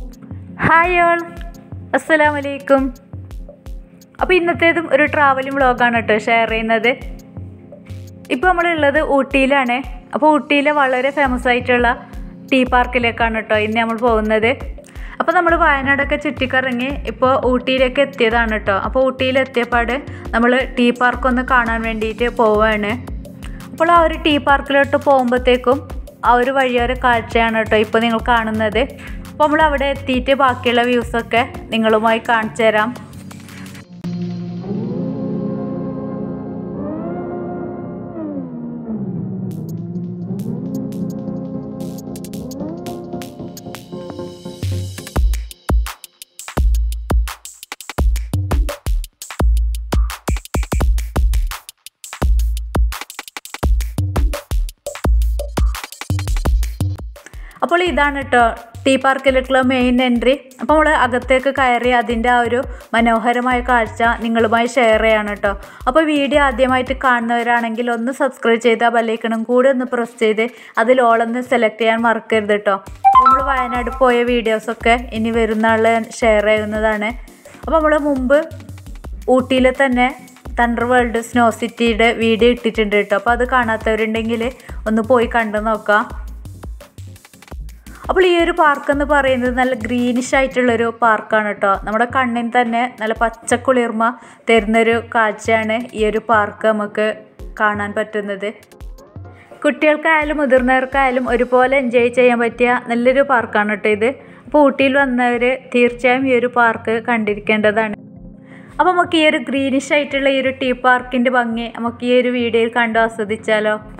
hi all അസ്സലാമു അലൈക്കും അപ്പോൾ ഇന്നത്തേതും ഒരു ട്രാവലിംഗ് വ്ളോഗാണ് കേട്ടോ ഷെയർ ചെയ്യുന്നത് ഇപ്പോൾ നമ്മളുള്ളത് ഊട്ടിയിലാണ് അപ്പോൾ ഊട്ടിയിലെ വളരെ ഫേമസ് ആയിട്ടുള്ള ടീ പാർക്കിലേക്കാണ് കേട്ടോ ഇന്ന് നമ്മൾ പോകുന്നത് അപ്പോൾ നമ്മൾ വയനാടൊക്കെ ചുറ്റിക്കറങ്ങി ഇപ്പോൾ ഊട്ടിയിലേക്ക് എത്തിയതാണ് കേട്ടോ അപ്പോൾ ഊട്ടിയിൽ എത്തിയപ്പാട് നമ്മൾ ടീ പാർക്ക് ഒന്ന് കാണാൻ വേണ്ടിയിട്ട് പോവുകയാണ് അപ്പോൾ ആ ഒരു ടീ പാർക്കിലോട്ട് പോകുമ്പോഴത്തേക്കും ആ ഒരു വഴിയൊരു കാഴ്ചയാണ് കേട്ടോ ഇപ്പോൾ നിങ്ങൾ കാണുന്നത് അപ്പോൾ നമ്മൾ അവിടെ എത്തിയിട്ട് ബാക്കിയുള്ള വ്യൂസൊക്കെ നിങ്ങളുമായി കാണിച്ചു തരാം അപ്പോൾ ഇതാണ് കേട്ടോ ടീ പാർക്കിലേക്കുള്ള മെയിൻ എൻട്രി അപ്പോൾ നമ്മൾ അകത്തേക്ക് കയറി അതിൻ്റെ ആ ഒരു മനോഹരമായ കാഴ്ച നിങ്ങളുമായി ഷെയർ ചെയ്യാണ് കേട്ടോ അപ്പോൾ വീഡിയോ ആദ്യമായിട്ട് കാണുന്നവരാണെങ്കിൽ ഒന്ന് സബ്സ്ക്രൈബ് ചെയ്ത് ആ ബെല്ലൈക്കണം കൂടെ ഒന്ന് പ്രസ് ചെയ്ത് അതിൽ ഓളൊന്ന് സെലക്ട് ചെയ്യാൻ മറക്കരുത് കേട്ടോ നമ്മൾ വയനാട് പോയ വീഡിയോസൊക്കെ ഇനി വരുന്ന ആൾ ഷെയർ ചെയ്യുന്നതാണ് അപ്പോൾ നമ്മൾ മുമ്പ് ഊട്ടിയിലെ തന്നെ തണ്ടർ വേൾഡ് സ്നോ സിറ്റിയുടെ വീഡിയോ ഇട്ടിട്ടുണ്ട് കേട്ടോ അപ്പോൾ അത് കാണാത്തവരുണ്ടെങ്കിൽ ഒന്ന് പോയി കണ്ടു നോക്കാം അപ്പോൾ ഈ ഒരു പാർക്ക് എന്ന് പറയുന്നത് നല്ല ഗ്രീനിഷ് ആയിട്ടുള്ളൊരു പാർക്കാണ് കേട്ടോ നമ്മുടെ കണ്ണിന് തന്നെ നല്ല പച്ചക്കുളിർമ തരുന്നൊരു കാഴ്ചയാണ് ഈ ഒരു പാർക്ക് നമുക്ക് കാണാൻ പറ്റുന്നത് കുട്ടികൾക്കായാലും മുതിർന്നവർക്കായാലും ഒരുപോലെ എൻജോയ് ചെയ്യാൻ പറ്റിയ നല്ലൊരു പാർക്കാണ് കേട്ടോ ഇത് അപ്പോൾ ഊട്ടിയിൽ വന്നവർ തീർച്ചയായും ഈ ഒരു പാർക്ക് കണ്ടിരിക്കേണ്ടതാണ് അപ്പോൾ നമുക്ക് ഈ ഒരു ഗ്രീനിഷ് ആയിട്ടുള്ള ഈ ഒരു ടീ പാർക്കിൻ്റെ ഭംഗി നമുക്ക് ഈ ഒരു വീഡിയോയിൽ കണ്ടു ആസ്വദിച്ചാലോ